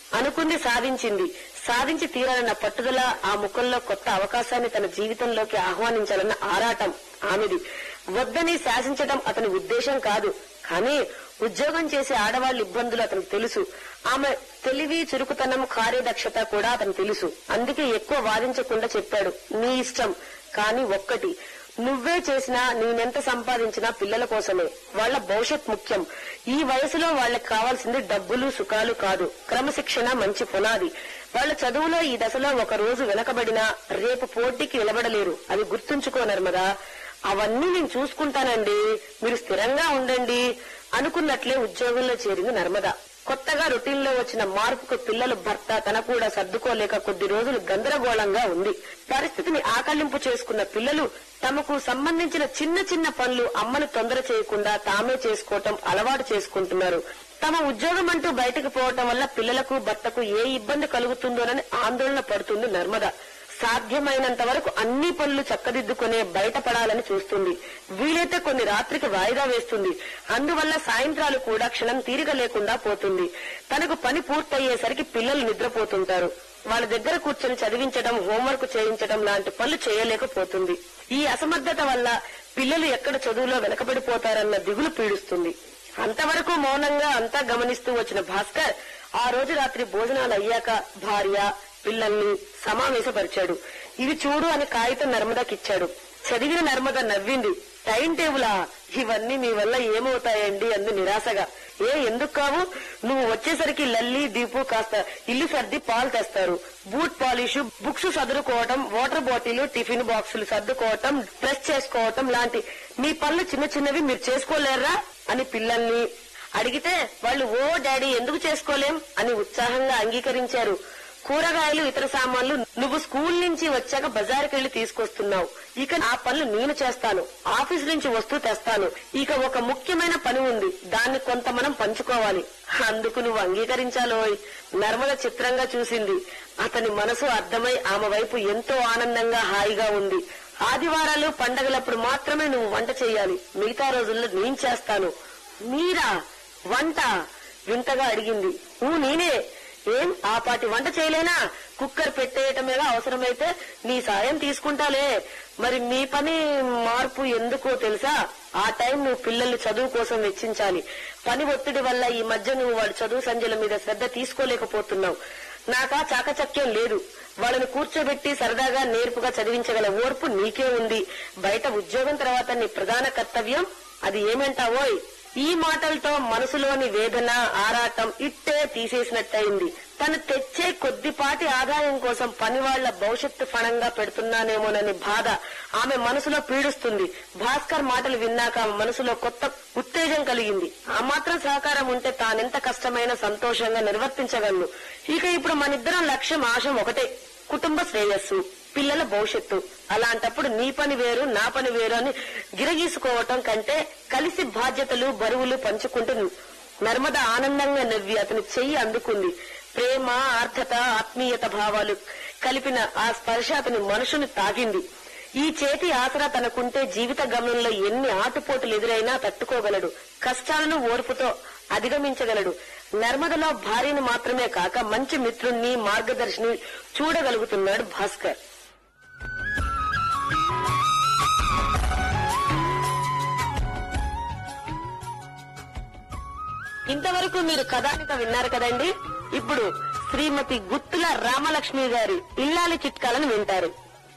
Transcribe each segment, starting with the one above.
అనుకుంది సాధించింది సాధించి తీరాలన్న పట్టుదల ఆ ముఖంలో కొత్త అవకాశాన్ని తన జీవితంలోకి ఆహ్వానించాలన్న ఆరాటం ఆమెది వద్దని శాసించడం అతని ఉద్దేశం కాదు కానీ ఉద్యోగం చేసే ఆడవాళ్ళ ఇబ్బందులు అతనికి తెలుసు ఆమె తెలివి చురుకుతనం కార్యదక్షత కూడా అతను తెలుసు అందుకే ఎక్కువ వాదించకుండా చెప్పాడు నీ ఇష్టం కానీ ఒక్కటి నువ్వే చేసినా నేనెంత సంపాదించినా పిల్లల కోసమే వాళ్ళ భవిష్యత్ ముఖ్యం ఈ వయసులో వాళ్ళకి కావాల్సింది డబ్బులు సుఖాలు కాదు క్రమశిక్షణ మంచి పునాది వాళ్ళ చదువులో ఈ దశలో ఒక రోజు వెనకబడినా రేపు పోటీకి నిలబడలేరు అది గుర్తుంచుకో నర్మదా అవన్నీ నేను చూసుకుంటానండి మీరు స్థిరంగా ఉండండి అనుకున్నట్లే ఉద్యోగంలో చేరింది నర్మద కొత్తగా రొటీన్ లో వచ్చిన మార్పుకు పిల్లలు భర్త తన కూడా సర్దుకోలేక కొద్ది రోజులు గందరగోళంగా ఉంది పరిస్థితిని ఆకళింపు చేసుకున్న పిల్లలు తమకు సంబంధించిన చిన్న చిన్న పనులు అమ్మను తొందర చేయకుండా తామే చేసుకోవటం అలవాటు చేసుకుంటున్నారు తమ ఉద్యోగం అంటూ బయటకు పోవటం వల్ల పిల్లలకు భర్తకు ఏ ఇబ్బంది కలుగుతుందోనని ఆందోళన పడుతుంది నర్మద సాధ్యమైనంత వరకు అన్ని పనులు చక్కదిద్దుకునే బయటపడాలని చూస్తుంది వీలైతే కొన్ని రాత్రికి వాయిదా వేస్తుంది అందువల్ల సాయంత్రాలు కూడా క్షణం తీరిక లేకుండా పోతుంది తనకు పని పూర్తయ్యేసరికి పిల్లలు నిద్రపోతుంటారు వాళ్ళ దగ్గర కూర్చొని చదివించడం హోంవర్క్ చేయించడం లాంటి పనులు చేయలేకపోతుంది ఈ అసమర్థత వల్ల పిల్లలు ఎక్కడ చదువులో వెనకబడిపోతారన్న దిగులు పీడిస్తుంది అంతవరకు మౌనంగా అంతా గమనిస్తూ వచ్చిన భాస్కర్ ఆ రోజు రాత్రి భోజనాలు అయ్యాక భార్య పిల్లల్ని సమావేశపరిచాడు ఇవి చూడు అని కాగితం నర్మదకిచ్చాడు చదివిన నర్మద నవ్వింది టైం టేబులా ఇవన్నీ మీ వల్ల ఏమవుతాయండి అంది నిరాశగా ఏ ఎందుకు కావు నువ్వు వచ్చేసరికి లల్లి దీపు కాస్త ఇల్లు సర్ది పాలు తెస్తారు బూట్ పాలిష్ బుక్స్ సదురుకోవటం వాటర్ బాటిల్ టిఫిన్ బాక్సులు సర్దుకోవటం ప్రెస్ చేసుకోవటం లాంటి మీ పనులు చిన్న చిన్నవి మీరు చేసుకోలేరా అని పిల్లల్ని అడిగితే వాళ్ళు ఓ డాడీ ఎందుకు చేసుకోలేం అని ఉత్సాహంగా అంగీకరించారు కూరగాయలు ఇతర సామాన్లు నువ్వు స్కూల్ నుంచి వచ్చాక బజారుకి వెళ్లి తీసుకొస్తున్నావు ఇక ఆ పనులు నేను చేస్తాను ఆఫీస్ నుంచి వస్తూ తెస్తాను ఇక ఒక ముఖ్యమైన పని ఉంది దాన్ని కొంత మనం పంచుకోవాలి అందుకు నువ్వు అంగీకరించాలోయ్ నర్మద చిత్రంగా చూసింది అతని మనసు అర్థమై ఆమె వైపు ఎంతో ఆనందంగా హాయిగా ఉంది ఆదివారాలు పండగలప్పుడు మాత్రమే నువ్వు వంట చేయాలి మిగతా రోజుల్లో నేను చేస్తాను మీరా వంట వింతగా అడిగింది ఊ నేనే ఏం ఆ పాటి వంట చేయలేనా కుక్కర్ పెట్టేయటమేగా అవసరమైతే నీ సాయం తీసుకుంటాలే మరి మీ పని మార్పు ఎందుకో తెలుసా ఆ టైం నువ్వు పిల్లల్ని చదువు కోసం వెచ్చించాలి పని ఒత్తిడి వల్ల ఈ మధ్య నువ్వు వాడి చదువు సంధ్యల మీద శ్రద్ధ తీసుకోలేకపోతున్నావు నాకా చాకచక్యం లేదు వాళ్ళని కూర్చోబెట్టి సరదాగా నేర్పుగా చదివించగల ఓర్పు నీకే ఉంది బయట ఉద్యోగం తర్వాత నీ ప్రధాన కర్తవ్యం అది ఏమంటావోయ్ ఈ మాటలతో మనసులోని వేదన ఆరాటం ఇట్టే తీసేసినట్టయింది తను తెచ్చే కొద్దిపాటి ఆదాయం కోసం పనివాళ్ల భవిష్యత్తు ఫణంగా పెడుతున్నానేమోనని బాధ ఆమె మనసులో పీడిస్తుంది భాస్కర్ మాటలు విన్నాక ఆమె మనసులో కొత్త ఉత్తేజం కలిగింది ఆ మాత్రం సహకారం ఉంటే తానెంత కష్టమైన సంతోషంగా నిర్వర్తించగలను ఇక ఇప్పుడు మనిద్దరం లక్ష్యం ఆశం ఒకటే కుటుంబ శ్రేయస్సు పిల్లల భవిష్యత్తు అలాంటప్పుడు నీ పని వేరు నా పని వేరు అని గిరగీసుకోవటం కంటే కలిసి బాధ్యతలు బరువులు పంచుకుంటూ నర్మద ఆనందంగా నవ్వి అతని చెయ్యి అందుకుంది ప్రేమ ఆర్థత ఆత్మీయత భావాలు కలిపిన ఆ స్పర్శ అతని మనసును తాకింది ఈ చేతి ఆసరా తనకుంటే జీవిత గమనంలో ఎన్ని ఆటుపోటులు ఎదురైనా తట్టుకోగలడు కష్టాలను ఓర్పుతో అధిగమించగలడు నర్మదలో భార్యను మాత్రమే కాక మంచి మిత్రుణ్ణి మార్గదర్శిని చూడగలుగుతున్నాడు భాస్కర్ ఇంతవరకు మీరు కథానిక విన్నారు కదండి ఇప్పుడు శ్రీమతి గుత్తుల రామలక్ష్మి గారి ఇల్లాలి చిట్కాలను వింటారు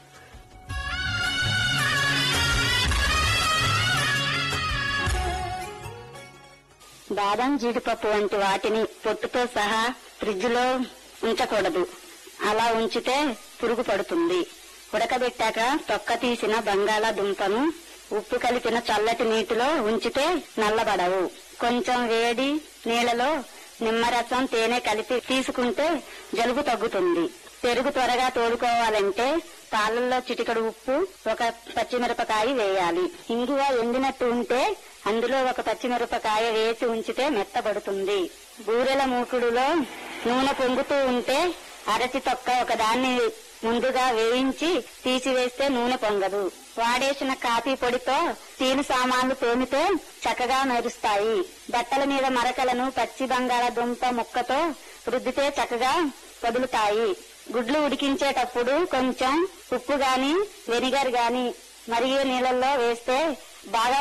బాదం జీడిపప్పు వంటి వాటిని పొట్టుతో సహా ఫ్రిడ్జ్ లో ఉంచకూడదు అలా ఉంచితే పురుగు పడుతుంది ఉడకబెట్టాక తొక్క తీసిన బంగాళాదుంపను ఉప్పు కలిపిన చల్లటి నీటిలో ఉంచితే నల్లబడవు కొంచెం వేడి నీళ్లలో నిమ్మరసం తేనె కలిపి తీసుకుంటే జలుబు తగ్గుతుంది పెరుగు త్వరగా తోడుకోవాలంటే పాలల్లో చిటికడు ఉప్పు ఒక పచ్చిమిరపకాయ వేయాలి ఇంగువ ఎండినట్టు ఉంటే అందులో ఒక పచ్చిమిరపకాయ వేసి ఉంచితే మెత్తబడుతుంది బూరెల మూకుడులో నూనె పొంగుతూ ఉంటే అరటి తొక్క ఒకదాన్ని ముందుగా వేయించి తీసివేస్తే నూనె పొంగదు వాడేసిన కాఫీ పొడితో తీను సామాన్లు తోమితే చక్కగా మెరుస్తాయి బట్టల మీద మరకలను పచ్చి బంగాళదుంప ముక్కతో రుద్దితే చక్కగా వదులుతాయి గుడ్లు ఉడికించేటప్పుడు కొంచెం ఉప్పు గాని వెనిగర్ గాని మరిగే నీళ్ళల్లో వేస్తే బాగా